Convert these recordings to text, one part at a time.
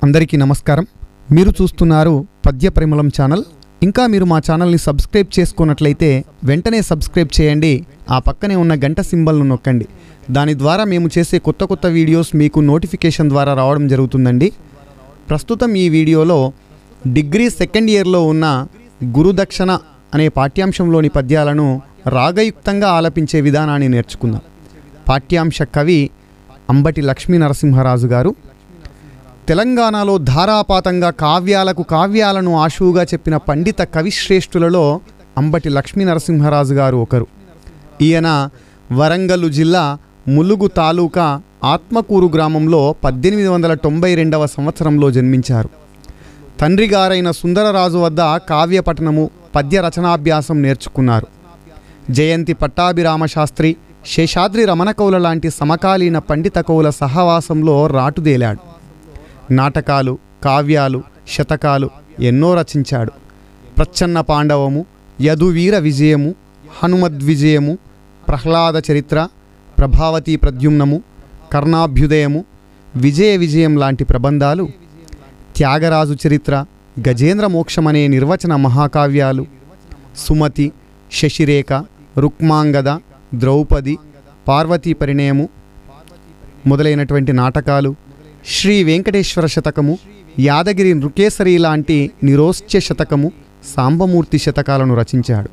అందరికీ నమస్కారం మీరు చూస్తున్నారు పద్య పరిమళం ఛానల్ ఇంకా మీరు మా ఛానల్ని సబ్స్క్రైబ్ చేసుకున్నట్లయితే వెంటనే సబ్స్క్రైబ్ చేయండి ఆ పక్కనే ఉన్న గంట సింబల్ను నొక్కండి దాని ద్వారా మేము చేసే కొత్త కొత్త వీడియోస్ మీకు నోటిఫికేషన్ ద్వారా రావడం జరుగుతుందండి ప్రస్తుతం ఈ వీడియోలో డిగ్రీ సెకండ్ ఇయర్లో ఉన్న గురుదక్షిణ అనే పాఠ్యాంశంలోని పద్యాలను రాగయుక్తంగా ఆలపించే విధానాన్ని నేర్చుకుందాం పాఠ్యాంశ కవి అంబటి లక్ష్మీ నరసింహరాజు గారు తెలంగాణలో ధారాపాతంగా కావ్యాలకు కావ్యాలను ఆశువుగా చెప్పిన పండిత కవిశ్రేష్ఠులలో అంబటి లక్ష్మీ నరసింహరాజు గారు ఒకరు ఈయన వరంగల్లు జిల్లా ములుగు తాలూకా ఆత్మకూరు గ్రామంలో పద్దెనిమిది వందల తొంభై రెండవ సంవత్సరంలో జన్మించారు తండ్రి గారైన సుందరరాజు వద్ద కావ్య పఠనము పద్య రచనాభ్యాసం నేర్చుకున్నారు జయంతి పట్టాభిరామ శాస్త్రి శేషాద్రి రమణకౌల లాంటి సమకాలీన పండిత కవుల సహవాసంలో రాటుదేలాడు నాటకాలు కావ్యాలు శతకాలు ఎన్నో రచించాడు ప్రచ్ఛన్న పాండవము యదువీర విజయము హనుమద్విజయము ప్రహ్లాద చరిత్ర ప్రభావతి ప్రద్యుమ్నము కర్ణాభ్యుదయము విజయ విజయం లాంటి ప్రబంధాలు త్యాగరాజు చరిత్ర గజేంద్ర మోక్షమనే నిర్వచన మహాకావ్యాలు సుమతి శశిరేఖ రుక్మాంగద ద్రౌపది పార్వతీ పరిణయము మొదలైనటువంటి నాటకాలు శ్రీ వెంకటేశ్వర శతకము యాదగిరి నృకేసరి లాంటి నిరోశ్చ్య శతకము సాంబమూర్తి శతకాలను రచించాడు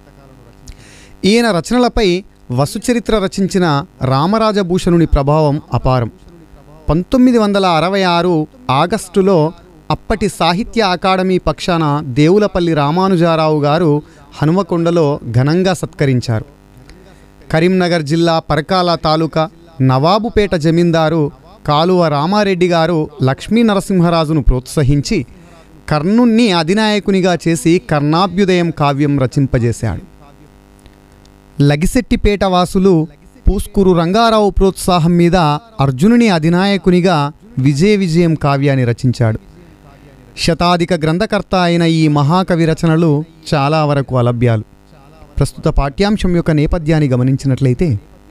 ఈయన రచనలపై వసుచరిత్ర రచించిన రామరాజభూషణుని ప్రభావం అపారం పంతొమ్మిది వందల అరవై ఆరు ఆగస్టులో అప్పటి సాహిత్య అకాడమీ పక్షాన దేవులపల్లి రామానుజారావు గారు హనుమకొండలో ఘనంగా సత్కరించారు కరీంనగర్ జిల్లా పరకాల తాలూకా నవాబుపేట జమీందారు కాలువ రామారెడ్డి గారు లక్ష్మీ నరసింహరాజును ప్రోత్సహించి కర్ణుణ్ణి అధినాయకునిగా చేసి కర్ణాభ్యుదయం కావ్యం రచింపజేశాడు లగిశెట్టిపేట వాసులు పూస్కూరు రంగారావు ప్రోత్సాహం మీద అర్జునుని అధినాయకునిగా విజయ విజయం కావ్యాన్ని రచించాడు శతాధిక గ్రంథకర్త అయిన ఈ మహాకవి రచనలు చాలా వరకు అలభ్యాలు ప్రస్తుత పాఠ్యాంశం యొక్క నేపథ్యాన్ని గమనించినట్లయితే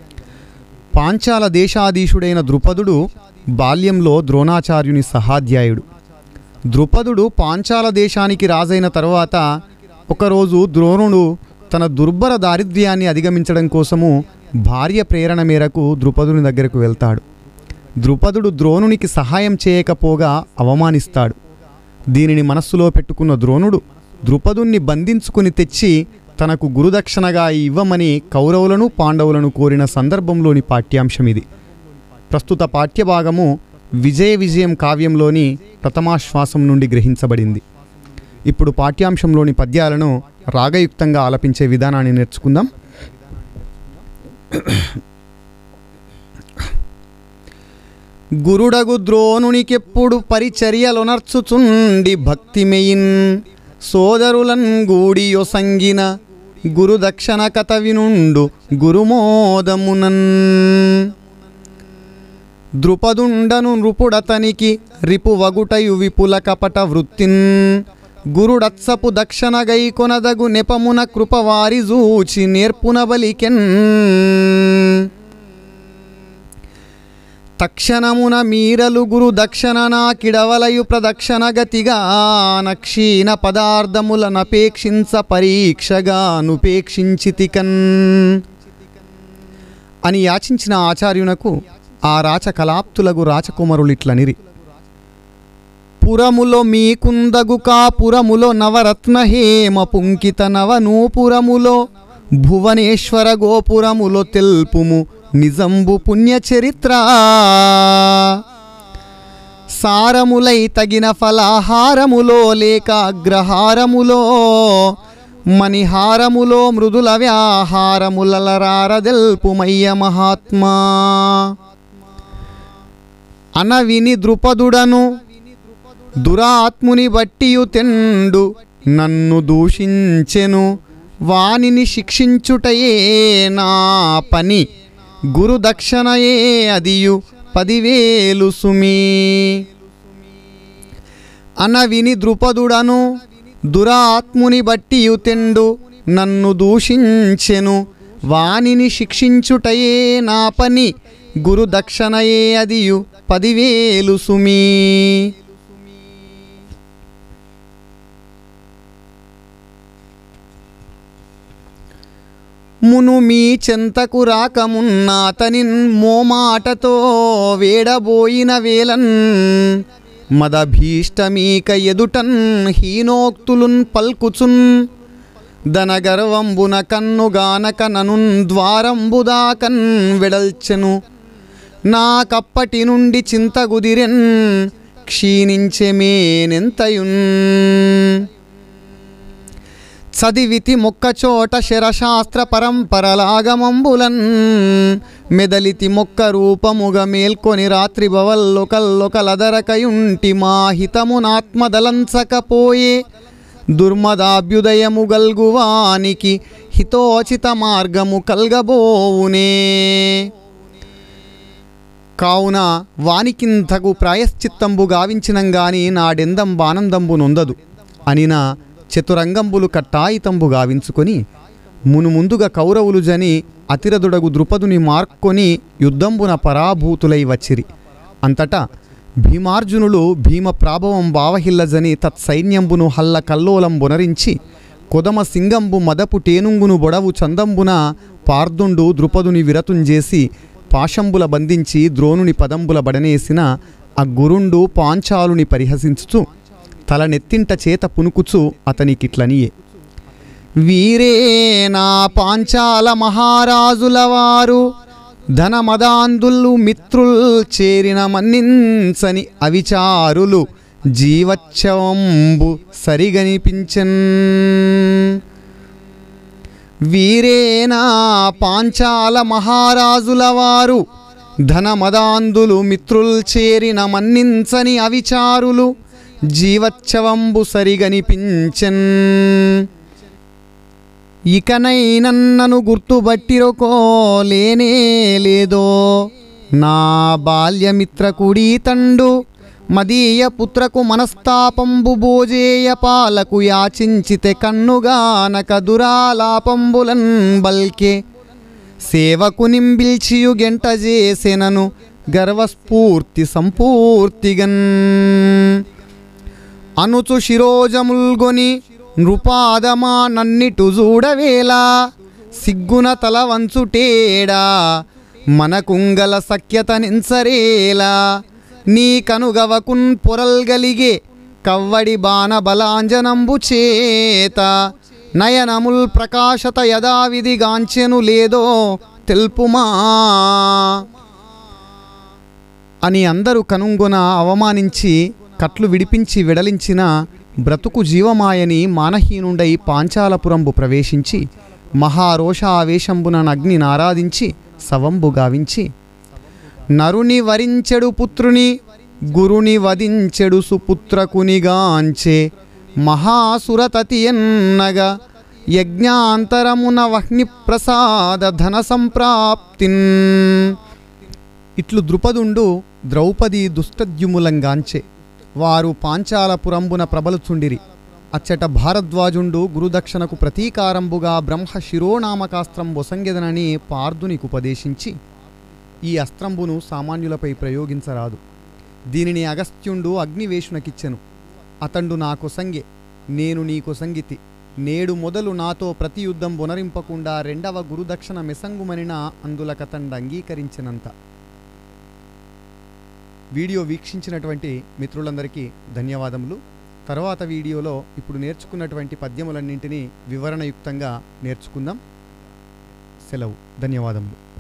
పాంచాల దేశాధీశుడైన ద్రుపదుడు బాల్యంలో ద్రోణాచార్యుని సహాధ్యాయుడు ద్రుపదుడు పాంచాల దేశానికి రాజైన తరువాత ఒకరోజు ద్రోణుడు తన దుర్భర దారిద్ర్యాన్ని అధిగమించడం కోసము భార్య ప్రేరణ మేరకు ద్రుపదుని దగ్గరకు వెళ్తాడు ద్రుపదుడు ద్రోణునికి సహాయం చేయకపోగా అవమానిస్తాడు దీనిని మనస్సులో పెట్టుకున్న ద్రోణుడు ద్రుపదుణ్ణి బంధించుకుని తెచ్చి తనకు గురుదక్షిణగా ఇవ్వమని కౌరవులను పాండవులను కోరిన సందర్భంలోని పాఠ్యాంశం ఇది ప్రస్తుత పాఠ్యభాగము విజయ విజయం కావ్యంలోని ప్రథమాశ్వాసం నుండి గ్రహించబడింది ఇప్పుడు పాఠ్యాంశంలోని పద్యాలను రాగయుక్తంగా ఆలపించే విధానాన్ని నేర్చుకుందాం గురుడగు ద్రోణునికెప్పుడు పరిచర్యలొనర్చుచుండి భక్తి మెయిన్ సోదరులన్ గూడియొ సంగిన గురుదక్షణ కథ వినుండు గురుమోదమునన్ ద్రుపదుండను నృపుడతనికి రిపువగుటయు విపుల కపట వృత్తిన్ గురుడత్సపు దక్షణ గైకొనదగు నెపమున కృపవారి జూచి నేర్పున బలికెన్ తక్షణమున మీరలు గురు దక్షణ నాకిడవలయు ప్రదక్షణ గతిగా నక్షీణ పదార్థములనపేక్షించ పరీక్షగా నుపేక్షించితికన్ అని యాచించిన ఆచార్యునకు ఆ రాచ కలాప్తులగు రాచకుమరులిట్లనిరి పురములో మీకుందగు కాపురములో నవరత్న హేమ పుంకిత నవనూపురములో భువనేశ్వర గోపురములో తెల్పుము నిజంబు పుణ్యచరిత్ర సారములై తగిన ఫలాహారములో లేక అగ్రహారములో మణిహారములో మృదుల వ్యాహారములరారదెల్పుమయ్య మహాత్మా అనవిని ద్రుపదుడను దురాత్ముని బట్టియు తెండు నన్ను దూషించెను వానిని శిక్షించుటయే నా పని గురుదక్షణయే అదియు పదివేలు సుమీ అనవిని ద్రుపదుడను దురాత్ముని బట్టియు తెండు నన్ను దూషించెను వానిని శిక్షించుటయే నా పని గురుదక్షణయే అదియు పదివేలు సుమీ మును మీ చెంతకు రాకమున్న అతనిన్ మోమాటతో వేడబోయిన వేలన్ మదభీష్టమీక ఎదుటన్ హీనోక్తులున్ పల్కుచున్ దనగర్వంబున కన్నుగానక ననున్ ద్వారంబుదాకన్ వెడల్చెను నాకప్పటి నుండి చింతగుదిరెన్ క్షీణించెమేనెంతయున్ చదివితి మొక్కచోట శరశాస్త్ర పరంపరలాగమంబులన్ మెదలితి మొక్క రూపముగ మేల్కొని రాత్రి బవల్లొకల్లొకలదరకయుంటి మా హితమునాత్మదలంచకపోయే దుర్మదాభ్యుదయము గల్గువానికి హితోచిత మార్గము కల్గబోవునే కావున వానికింతకు ప్రాయశ్చిత్తంబు గావించినం గాని నాడెందం బానందంబు నొందదు అనిన చతురంగంబులు కట్టాయితంబు గావించుకొని మును ముందుగా కౌరవులు జని అతిరదుడగు ద్రుపదుని మార్కొని యుద్ధంబున పరాభూతులై వచ్చిరి అంతటా భీమార్జునులు భీమ ప్రాభవం బావహిల్లజని తత్సైన్యంబును హల్ల కల్లోలం బొనరించి కొదమ సింగంబు మదపు టేనుంగును బొడవు చందంబున పార్దుండు ద్రుపదుని విరతుంజేసి పాశంబుల బంధించి ద్రోణుని పదంబుల బడనేసిన ఆ గురుండు పాంచాలుని పరిహసించుచు తల నెత్తింట చేత పునుకుచు అతనికిట్లనియే వీరే నా పాంచాల మహారాజుల వారు ధనమదాందులు మిత్రుల్ చేరిన మన్నించని అవిచారులు జీవచ్చవంబు సరిగనిపించన్ వీరేనా పాంచాల మహారాజుల వారు ధనమదాందులు మిత్రుల్ చేరిన మన్నించని అవిచారులు జీవచ్చవంబు సరిగనిపించన్ ఇకనైనన్నను గుర్తుబట్టిరొకో లేనే లేదో నా బాల్యమిత్రకుడీ తండు మదీయ పుత్రకు మనస్తాపంబు భోజేయ పాలకు యాచించితే కన్నుగానక దురాలాపంబులన్ బల్కే సేవకు నింబిల్చియు గెంట చేసెనను గర్వస్ఫూర్తి సంపూర్తిగన్ అనుచు శిరోజముల్గొని నృపాదమా నన్నిటు చూడవేలా సిగ్గున తల వంచుటేడా మనకుంగల సఖ్యత నించరేలా నీ కనుగవకున్ పొరల్గలిగే కవ్వడి బాణ బలాంజనంబు చేత నయనముల్ ప్రకాశత యథావిధి గాంచెను లేదో తెలుపుమా అని అందరూ కనుంగొన అవమానించి కట్లు విడిపించి వెడలించిన బ్రతుకు జీవమాయని మానహీనుండై పాంచాలపురంబు ప్రవేశించి మహారోషావేశంబున అగ్ని నారాధించి సవంబు గావించి నరుని వరించెడు పుత్రుని గురుని వధించెడు సుపుత్రకునిగాంచే మహాసురతతి ఎన్నగా యజ్ఞాంతరమున వహ్ని ప్రసాద ధన సంప్రాప్తిన్ ఇట్లు ద్రుపదుండు ద్రౌపది దుష్టద్యుములంగాంచే వారు పాంచాలపురంబున ప్రబలుచుండిరి అచ్చట భారద్వాజుండు గురుదక్షిణకు ప్రతీకారంబుగా బ్రహ్మ శిరోనామకాస్త్రం బొసంగెదనని పార్థునికి ఉపదేశించి ఈ అస్త్రంబును సామాన్యులపై ప్రయోగించరాదు దీనిని అగస్త్యుండు అగ్నివేశునకిచ్చెను అతండు నా కొసంగే నేను నీ కొసంగితి నేడు మొదలు నాతో ప్రతి యుద్ధం బునరింపకుండా రెండవ గురుదక్షిణ మెసంగుమనిన అందులకతండ అంగీకరించినంత వీడియో వీక్షించినటువంటి మిత్రులందరికీ ధన్యవాదములు తర్వాత వీడియోలో ఇప్పుడు నేర్చుకున్నటువంటి పద్యములన్నింటినీ వివరణయుక్తంగా నేర్చుకుందాం సెలవు ధన్యవాదములు